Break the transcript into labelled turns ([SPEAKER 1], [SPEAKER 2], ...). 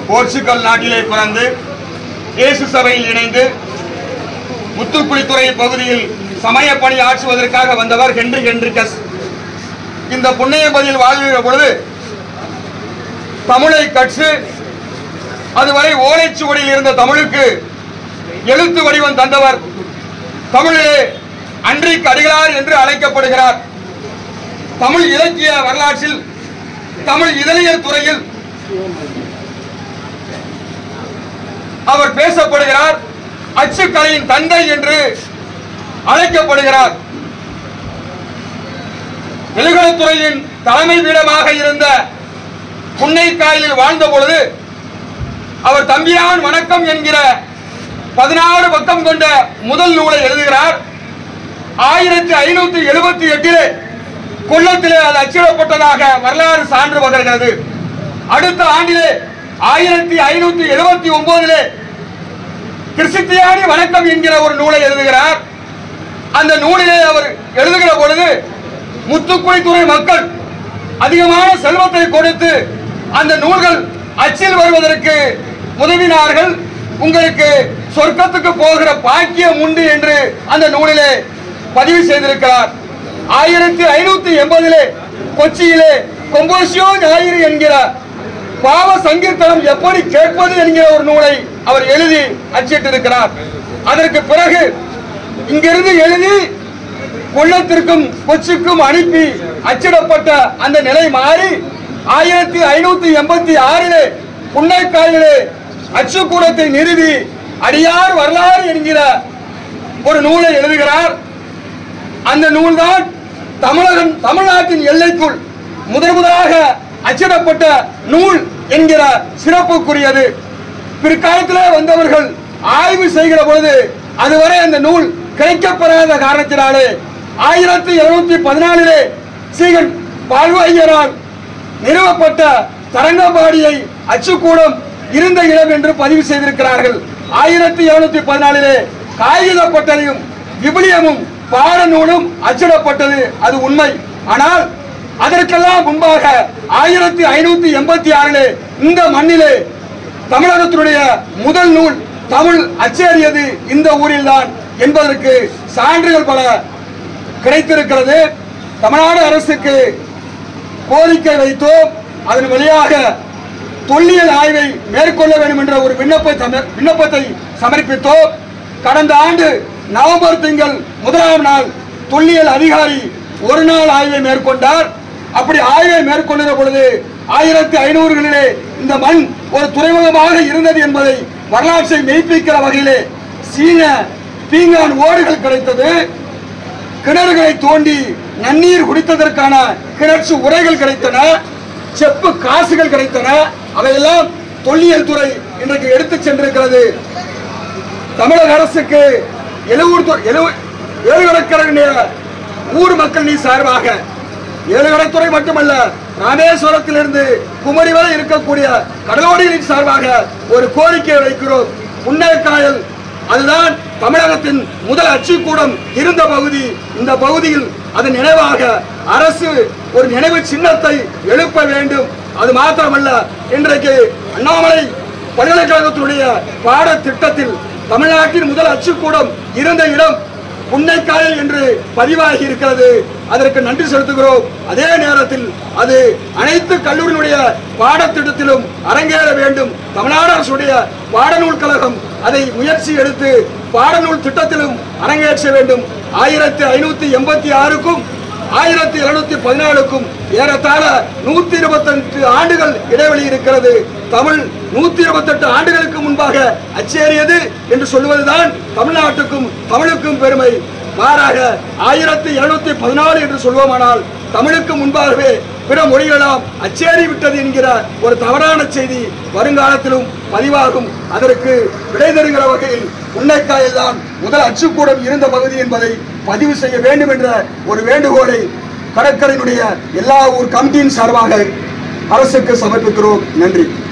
[SPEAKER 1] Portugal நாட்டிலே பிறந்து இயேசு சபையில் இணைந்து முத்துக்குளித்துறை பகுதியில் சமய பணி ஆற்றுவதற்காக வந்தவர் ஹென்றி ஹென்ரிகஸ் இந்த புண்ணியபதியில் வாழ்கிற பொழுது தமிழை கற்று அதுவரை ஓலைச்சுவடியில் இருந்த தமிழுக்கு எழுத்து வடிவம் தந்தவர் தமிழிலே அன்றைக்கு அடிகளார் என்று அழைக்கப்படுகிறார் தமிழ் இலக்கிய வரலாற்றில் தமிழ் இதழியல் துறையில் அவர் பேசப்படுகிறார் அச்சுக்கலையின் தந்தை என்று அழைக்கப்படுகிறார் எழுகலத்துறையின் தலைமை பீடமாக இருந்த புன்னைக்காயலில் வாழ்ந்த பொழுது அவர் தம்பியான் வணக்கம் என்கிற பதினாறு பக்கம் கொண்ட முதல் நூலை எழுதுகிறார் ஆயிரத்தி ஐநூத்தி எழுபத்தி எட்டிலே கொல்லத்திலே அது அச்சிடப்பட்டதாக வரலாறு சான்று பகர்கிறது அடுத்த ஆண்டிலே ஆயிரத்தி ஐநூத்தி எழுபத்தி ஒன்பதிலே கிறிஸ்தியானி வணக்கம் என்கிற ஒரு நூலை எழுதுகிறார் அந்த நூலிலே அவர் எழுதுகிற பொழுது முத்துக்குளித்துறை மக்கள் அதிகமான செல்வத்தை கொடுத்து அந்த நூல்கள் அச்சில் வருவதற்கு உதவினார்கள் உங்களுக்கு சொர்க்கத்துக்கு போகிற பாக்கியம் உண்டு என்று அந்த நூலிலே பதிவு செய்திருக்கிறார் ஆயிரத்தி ஐநூத்தி எண்பதிலே கொச்சியிலே கொம்போசியோ ஞாயிறு என்கிற பாவ சங்கீர்த்தனம் எப்படி கேட்பது என்கிற ஒரு நூலை அவர் எழுதி அச்சிட்டிருக்கிறார் அதற்கு பிறகு இங்கிருந்து எழுதி கொள்ளத்திற்கும் கொச்சிக்கும் அனுப்பி அச்சிடப்பட்ட அந்த நிலை மாறி ஆயிரத்தி ஐநூத்தி எண்பத்தி ஆறிலே புன்னைக்காயிலே அச்சுக்கூடத்தை நிறுவி அடியார் வரலாறு என்கிற ஒரு நூலை எழுதுகிறார் அந்த நூல்தான் தமிழகம் தமிழ்நாட்டின் எல்லைக்குள் முதன் முதலாக அச்சிடப்பட்ட நூல் என்கிற சிறப்புக்குரியது பிற்காலத்திலே வந்தவர்கள் ஆய்வு செய்கிற பொழுது அதுவரை அந்த நூல் கிடைக்கப்பெறாத காரணத்தினாலே ஆயிரத்தி இருநூத்தி பதினாலிலே சீகன் பால்வாய்யரால் நிறுவப்பட்ட தரங்கம்பாடியை அச்சுக்கூடம் இருந்த இடம் என்று பதிவு செய்திருக்கிறார்கள் ஆயிரத்தி இருநூத்தி பதினாலிலே காகிதப்பட்டதையும் விபிலியமும் பாட நூலும் அச்சிடப்பட்டது அது உண்மை ஆனால் அதற்கெல்லாம் முன்பாக ஆயிரத்தி ஐநூத்தி எண்பத்தி ஆறிலே இந்த மண்ணிலே தமிழகத்தினுடைய முதல் நூல் தமிழ் அச்சேறியது இந்த ஊரில்தான் என்பதற்கு சான்றுகள் பல கிடைத்திருக்கிறது தமிழ்நாடு அரசுக்கு கோரிக்கை வைத்தோம் அதன் வழியாக தொல்லியல் ஆய்வை மேற்கொள்ள வேண்டும் என்ற ஒரு விண்ணப்ப சம- விண்ணப்பத்தை சமர்ப்பித்தோம் கடந்த ஆண்டு நவம்பர் திங்கள் முதலாம் நாள் தொல்லியல் அதிகாரி ஒரு நாள் ஆய்வை மேற்கொண்டார் அப்படி ஆய்வை மேற்கொள்கிற பொழுது ஆயிரத்தி ஐநூறுகளிலே இந்த மண் ஒரு துறைமுகமாக இருந்தது என்பதை வரலாற்றை மெய்ப்பிக்கிற வகையிலே சீன பீங்கான் ஓடுகள் கிடைத்தது கிணறுகளை தோண்டி நன்னீர் குடித்ததற்கான கிணற்று உரைகள் கிடைத்தன செப்பு காசுகள் கிடைத்தன அவையெல்லாம் தொல்லியல் துறை இன்றைக்கு எடுத்துச் சென்றிருக்கிறது தமிழக அரசுக்கு எழுவூர் து- எழு- ஏழுகடற்கரையினுடைய ஊர் மக்கள் நீ சார்பாக ஏழுகடத்துறை மட்டுமல்ல ராமேஸ்வரத்திலிருந்து குமரி வரை இருக்கக்கூடிய கடலோடிகளின் சார்பாக ஒரு கோரிக்கை வைக்கிறோம் புன்னேக்காயல் அதுதான் தமிழகத்தின் முதல் அச்சுக்கூடம் இருந்த பகுதி இந்த பகுதியில் அதன் நினைவாக அரசு ஒரு நினைவு சின்னத்தை எழுப்ப வேண்டும் அது மாத்திரமல்ல இன்றைக்கு அண்ணாமலை பல்கலைக்கழகத்தினுடைய பாடத்திட்டத்தில் தமிழ்நாட்டின் முதல் அச்சுக்கூடம் இருந்த இடம் புன்னைக்காயல் என்று பதிவாகி இருக்கிறது அதற்கு நன்றி செலுத்துகிறோம் அதே நேரத்தில் அது அனைத்து கல்லூரியினுடைய பாடத்திட்டத்திலும் அரங்கேற வேண்டும் தமிழ்நாடு அரசுடைய பாடநூல் கழகம் அதை முயற்சி எடுத்து பாடநூல் திட்டத்திலும் அரங்கேற்ற வேண்டும் ஆயிரத்தி ஐநூத்தி எண்பத்தி ஆறுக்கும் ஆயிரத்தி இருநூத்தி பதினாலுக்கும் ஏறத்தாழ நூத்தி இருபத்தெட்டு ஆண்டுகள் இடைவெளி இருக்கிறது தமிழ் நூத்தி இருபத்தெட்டு ஆண்டுகளுக்கு முன்பாக அச்சேறியது என்று சொல்லுவதுதான் தமிழ்நாட்டுக்கும் தமிழுக்கும் பெருமை மாறாக ஆயிரத்தி இருநூத்தி பதினாலு என்று சொல்வோமானால் தமிழுக்கு முன்பாகவே பிற மொழிகளெல்லாம் அச்சேறி விட்டது என்கிற ஒரு தவறான செய்தி வருங்காலத்திலும் பதிவாகும் அதற்கு விடை தருகிற வகையில் உன்னைக்காயில் தான் முதல் அச்சுக்கூடம் இருந்த பகுதி என்பதை பதிவு செய்ய வேண்டும் என்ற ஒரு வேண்டுகோளை கடற்கரையினுடைய எல்லா ஊர் கமிட்டியின் சார்பாக அரசுக்கு சமர்ப்பிக்கிறோம் நன்றி